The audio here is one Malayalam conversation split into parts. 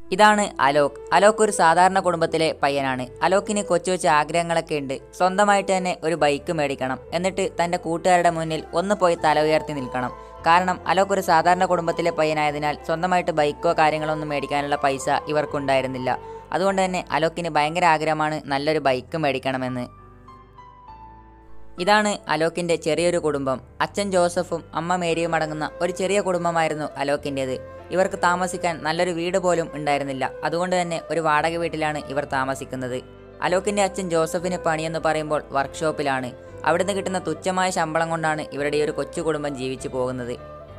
ഇതാണ് അലോക് അലോക് ഒരു സാധാരണ കുടുംബത്തിലെ പയ്യനാണ് അലോക്കിന് കൊച്ചു കൊച്ചു ആഗ്രഹങ്ങളൊക്കെ ഉണ്ട് സ്വന്തമായിട്ട് തന്നെ ഒരു ബൈക്ക് മേടിക്കണം എന്നിട്ട് തൻ്റെ കൂട്ടുകാരുടെ മുന്നിൽ ഒന്ന് പോയി തല ഉയർത്തി നിൽക്കണം കാരണം അലോക് ഒരു സാധാരണ കുടുംബത്തിലെ പയ്യനായതിനാൽ സ്വന്തമായിട്ട് ബൈക്കോ കാര്യങ്ങളോ ഒന്നും മേടിക്കാനുള്ള പൈസ ഇവർക്കുണ്ടായിരുന്നില്ല അതുകൊണ്ട് തന്നെ അലോക്കിന് ഭയങ്കര ആഗ്രഹമാണ് നല്ലൊരു ബൈക്ക് മേടിക്കണമെന്ന് ഇതാണ് അലോക്കിൻ്റെ ചെറിയൊരു കുടുംബം അച്ഛൻ ജോസഫും അമ്മ മേരിയും അടങ്ങുന്ന ഒരു ചെറിയ കുടുംബമായിരുന്നു അലോക്കിൻ്റേത് ഇവർക്ക് താമസിക്കാൻ നല്ലൊരു വീട് പോലും ഉണ്ടായിരുന്നില്ല അതുകൊണ്ട് തന്നെ ഒരു വാടക വീട്ടിലാണ് ഇവർ താമസിക്കുന്നത് അലോക്കിൻ്റെ അച്ഛൻ ജോസഫിന് പണിയെന്ന് പറയുമ്പോൾ വർക്ക്ഷോപ്പിലാണ് അവിടുന്ന് കിട്ടുന്ന തുച്ഛമായ ശമ്പളം കൊണ്ടാണ് ഇവരുടെ ഈ ഒരു കൊച്ചു കുടുംബം ജീവിച്ചു പോകുന്നത്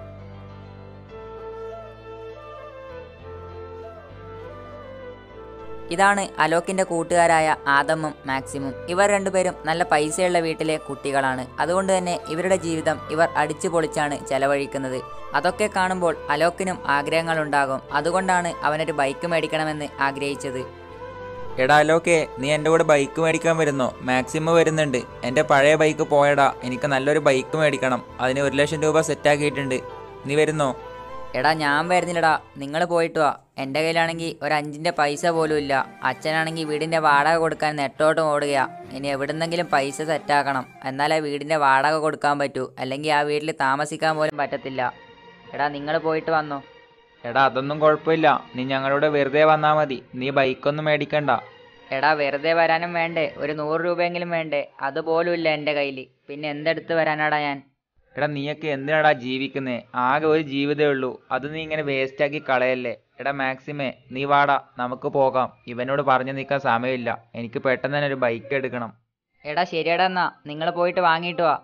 ഇതാണ് അലോക്കിന്റെ കൂട്ടുകാരായ ആദമും മാക്സിമും ഇവർ രണ്ടുപേരും നല്ല പൈസയുള്ള വീട്ടിലെ കുട്ടികളാണ് അതുകൊണ്ട് തന്നെ ഇവരുടെ ജീവിതം ഇവർ അടിച്ചു പൊളിച്ചാണ് ചെലവഴിക്കുന്നത് അതൊക്കെ കാണുമ്പോൾ അലോക്കിനും ആഗ്രഹങ്ങളുണ്ടാകും അതുകൊണ്ടാണ് അവനൊരു ബൈക്ക് മേടിക്കണമെന്ന് ആഗ്രഹിച്ചത് എടാ അലോക്കെ നീ എൻ്റെ കൂടെ ബൈക്ക് മേടിക്കാൻ വരുന്നോ മാക്സിമം വരുന്നുണ്ട് എൻ്റെ പഴയ ബൈക്ക് പോയടാ എനിക്ക് നല്ലൊരു ബൈക്ക് മേടിക്കണം അതിന് ഒരു ലക്ഷം രൂപ സെറ്റാക്കിയിട്ടുണ്ട് നീ വരുന്നോ എടാ ഞാൻ വരുന്നില്ലടാ നിങ്ങൾ പോയിട്ട് വാ എൻ്റെ കയ്യിലാണെങ്കിൽ ഒരു അഞ്ചിൻ്റെ പൈസ പോലും ഇല്ല അച്ഛനാണെങ്കിൽ വീടിൻ്റെ വാടക കൊടുക്കാൻ നെട്ടോട്ടും ഓടുകയാ ഇനി എവിടുന്നെങ്കിലും പൈസ സെറ്റാക്കണം എന്നാലേ വീടിൻ്റെ വാടക കൊടുക്കാൻ പറ്റൂ അല്ലെങ്കിൽ ആ വീട്ടിൽ താമസിക്കാൻ പോലും പറ്റത്തില്ല എടാ നിങ്ങൾ പോയിട്ട് വന്നോ എടാ അതൊന്നും കുഴപ്പമില്ല നീ ഞങ്ങളുടെ വെറുതെ വന്നാൽ മതി നീ ബൈക്കൊന്നും മേടിക്കണ്ട എടാ വെറുതെ വരാനും വേണ്ടേ ഒരു നൂറ് രൂപയെങ്കിലും വേണ്ടേ അതുപോലും ഇല്ല എൻ്റെ കയ്യിൽ പിന്നെ എന്തെടുത്ത് വരാനാടാ ഞാൻ എടാ നീയൊക്കെ എന്തിനാടാ ജീവിക്കുന്നേ ആകെ ഒരു ജീവിതമേ ഉള്ളൂ അത് നീ ഇങ്ങനെ വേസ്റ്റാക്കി കളയല്ലേ എടാ മാക്സിമേ നീ വാടാ നമുക്ക് പോകാം ഇവനോട് പറഞ്ഞു നിൽക്കാൻ സമയമില്ല എനിക്ക് പെട്ടെന്ന് തന്നെ ഒരു ബൈക്ക് എടുക്കണം എടാ ശരിയടാ എന്നാ നിങ്ങൾ പോയിട്ട് വാങ്ങിയിട്ട് വാ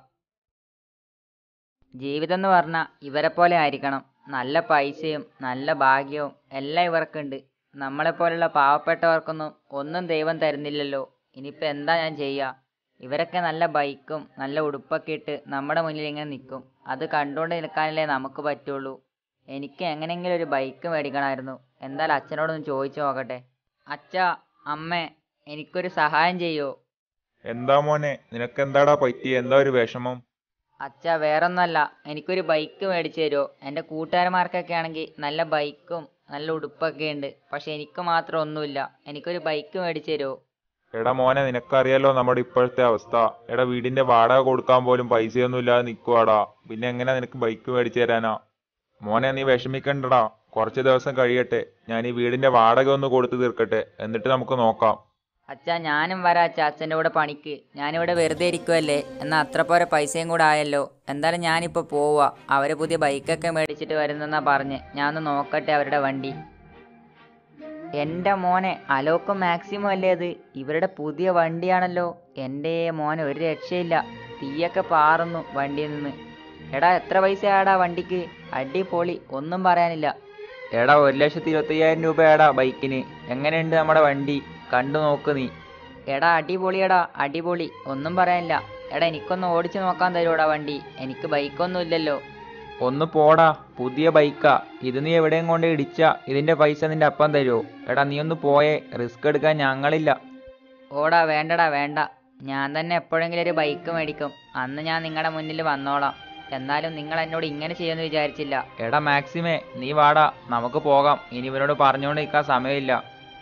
ജീവിതം എന്ന് പറഞ്ഞാൽ ഇവരെ പോലെ ആയിരിക്കണം നല്ല പൈസയും നല്ല ഭാഗ്യവും എല്ലാം ഇവർക്കുണ്ട് നമ്മളെപ്പോലുള്ള പാവപ്പെട്ടവർക്കൊന്നും ഒന്നും ദൈവം തരുന്നില്ലല്ലോ ഇനിയിപ്പോൾ എന്താ ഞാൻ ചെയ്യുക ഇവരൊക്കെ നല്ല ബൈക്കും നല്ല ഉടുപ്പൊക്കെ ഇട്ട് നമ്മുടെ മുന്നിൽ ഇങ്ങനെ നിൽക്കും അത് കണ്ടുകൊണ്ട് നിൽക്കാനല്ലേ നമുക്ക് പറ്റുള്ളൂ എനിക്ക് എങ്ങനെയെങ്കിലും ഒരു ബൈക്ക് മേടിക്കണമായിരുന്നു എന്തായാലും അച്ഛനോടൊന്ന് ചോദിച്ചു നോക്കട്ടെ അച്ഛാ അമ്മേ എനിക്കൊരു സഹായം ചെയ്യുമോ എന്താ മോനെ നിനക്ക് എന്താടാ പറ്റി എന്താ ഒരു വിഷമം അച്ഛ വേറൊന്നല്ല എനിക്കൊരു ബൈക്ക് മേടിച്ചു തരുമോ എൻ്റെ കൂട്ടുകാരന്മാർക്കൊക്കെ ആണെങ്കിൽ നല്ല ബൈക്കും നല്ല ഉടുപ്പൊക്കെ ഉണ്ട് പക്ഷെ എനിക്ക് മാത്രം ഒന്നുമില്ല എനിക്കൊരു ബൈക്ക് മേടിച്ചു തരുമോ എടാ മോനെ നിനക്കറിയാലോ നമ്മുടെ ഇപ്പോഴത്തെ അവസ്ഥ എടാ വീടിന്റെ വാടക കൊടുക്കാൻ പോലും പൈസയൊന്നും ഇല്ലാതെ നിൽക്കുവാടാ പിന്നെ എങ്ങനെ നിനക്ക് ബൈക്ക് മേടിച്ചു തരാനാ മോനെ നീ വിഷമിക്കണ്ടടാ കുറച്ച് ദിവസം കഴിയട്ടെ ഞാൻ ഈ വീടിന്റെ വാടക ഒന്ന് കൊടുത്തു തീർക്കട്ടെ എന്നിട്ട് നമുക്ക് നോക്കാം അച്ഛാ ഞാനും വരാം അച്ഛാ അച്ഛൻ്റെ കൂടെ പണിക്ക് ഞാനിവിടെ വെറുതെ ഇരിക്കുമല്ലേ എന്നാൽ അത്ര പോരെ പൈസയും കൂടെ ആയല്ലോ എന്തായാലും ഞാനിപ്പോൾ പോവുക അവർ പുതിയ ബൈക്കൊക്കെ മേടിച്ചിട്ട് വരുന്നെന്നാ പറഞ്ഞ് ഞാൻ ഒന്ന് നോക്കട്ടെ അവരുടെ വണ്ടി എൻ്റെ മോനെ അലോക്കും മാക്സിമം അല്ലേ അത് ഇവരുടെ പുതിയ വണ്ടിയാണല്ലോ എൻ്റെ മോനെ ഒരു രക്ഷയില്ല തീയൊക്കെ പാറുന്നു വണ്ടിയിൽ നിന്ന് എടാ എത്ര പൈസയാടാ വണ്ടിക്ക് അടിപൊളി ഒന്നും പറയാനില്ല എടാ ഒരു ലക്ഷത്തി ഇരുപത്തയ്യായിരം രൂപയാടാ ബൈക്കിന് എങ്ങനെയുണ്ട് നമ്മുടെ വണ്ടി കണ്ടു നോക്ക് നീ എടാ അടിപൊളിയെടാ അടിപൊളി ഒന്നും പറയാനില്ല എടാ എനിക്കൊന്ന് ഓടിച്ചു നോക്കാൻ തരുമോടാ വണ്ടി എനിക്ക് ബൈക്കൊന്നും ഇല്ലല്ലോ ഒന്ന് പോടാ പുതിയ ബൈക്കാ ഇത് നീ എവിടെയും കൊണ്ട് ഇടിച്ച ഇതിന്റെ പൈസ നിന്റെ അപ്പം തരുമോ എടാ നീ ഒന്ന് പോയേ റിസ്ക് എടുക്കാൻ ഞങ്ങളില്ല ഓടാ വേണ്ടടാ വേണ്ട ഞാൻ തന്നെ എപ്പോഴെങ്കിലും ഒരു ബൈക്ക് മേടിക്കും അന്ന് ഞാൻ നിങ്ങളുടെ മുന്നിൽ വന്നോളാം എന്നാലും നിങ്ങൾ എന്നോട് ഇങ്ങനെ ചെയ്യുമെന്ന് വിചാരിച്ചില്ല എടാ മാക്സിമേ നീ വാടാ നമുക്ക് പോകാം ഇനി ഇവനോട് പറഞ്ഞുകൊണ്ട് നിൽക്കാൻ സമയമില്ല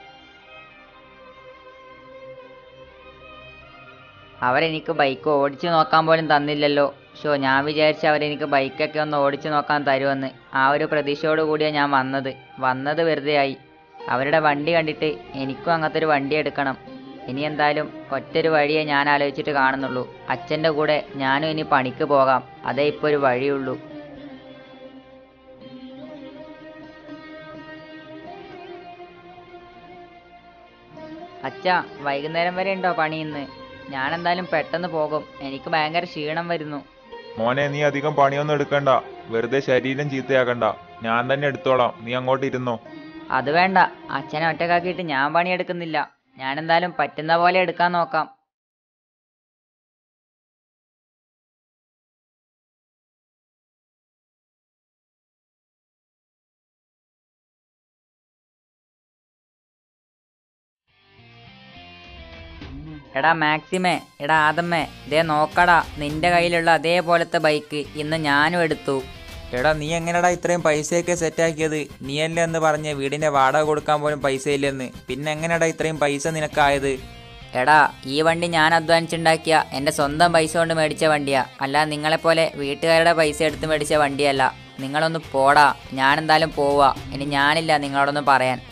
അവരെനിക്ക് ബൈക്ക് ഓടിച്ചു നോക്കാൻ പോലും തന്നില്ലല്ലോ ഷോ ഞാൻ വിചാരിച്ചു അവരെനിക്ക് ബൈക്കൊക്കെ ഒന്ന് ഓടിച്ചു നോക്കാൻ തരുമെന്ന് ആ ഒരു പ്രതീക്ഷയോട് കൂടിയാണ് ഞാൻ വന്നത് വന്നത് വെറുതെയായി അവരുടെ വണ്ടി കണ്ടിട്ട് എനിക്കും അങ്ങനത്തെ ഒരു വണ്ടി എടുക്കണം ഇനി എന്തായാലും ഒറ്റൊരു വഴിയേ ഞാൻ ആലോചിച്ചിട്ട് കാണുന്നുള്ളൂ അച്ഛൻ്റെ കൂടെ ഞാനും ഇനി പണിക്ക് പോകാം അതേ ഇപ്പോൾ ഒരു വഴിയുള്ളൂ അച്ഛാ വൈകുന്നേരം വരെ ഉണ്ടോ പണി ഇന്ന് ഞാൻ എന്തായാലും പെട്ടെന്ന് പോകും എനിക്ക് ഭയങ്കര ക്ഷീണം വരുന്നു മോനെ നീ അധികം പണിയൊന്നും എടുക്കണ്ട വെറുതെ ശരീരം ചീത്തയാക്കണ്ട ഞാൻ തന്നെ എടുത്തോളാം നീ അങ്ങോട്ട് ഇരുന്നോ അത് വേണ്ട അച്ഛനെ ഒറ്റക്കാക്കിയിട്ട് ഞാൻ പണിയെടുക്കുന്നില്ല ഞാൻ എന്തായാലും പറ്റുന്ന പോലെ എടുക്കാൻ നോക്കാം എടാ മാക്സിമേ എടാ ആദമ്മേ ദേ നോക്കടാ നിന്റെ കയ്യിലുള്ള അതേപോലത്തെ ബൈക്ക് ഇന്ന് ഞാനും എടുത്തു എടാ നീ എങ്ങനെടാ ഇത്രയും പൈസയൊക്കെ സെറ്റാക്കിയത് നീയല്ലേ എന്ന് പറഞ്ഞ് വീടിന്റെ വാടക കൊടുക്കാൻ പോലും പൈസ ഇല്ലെന്ന് പിന്നെ എങ്ങനെടാ ഇത്രയും പൈസ നിനക്കായത് എടാ ഈ വണ്ടി ഞാൻ അധ്വാനിച്ചുണ്ടാക്കിയ എൻ്റെ സ്വന്തം പൈസ കൊണ്ട് മേടിച്ച വണ്ടിയാ അല്ല നിങ്ങളെപ്പോലെ വീട്ടുകാരുടെ പൈസ എടുത്ത് മേടിച്ച വണ്ടിയല്ല നിങ്ങളൊന്ന് പോടാ ഞാനെന്തായാലും പോവാ ഇനി ഞാനില്ല നിങ്ങളോടൊന്നും പറയാൻ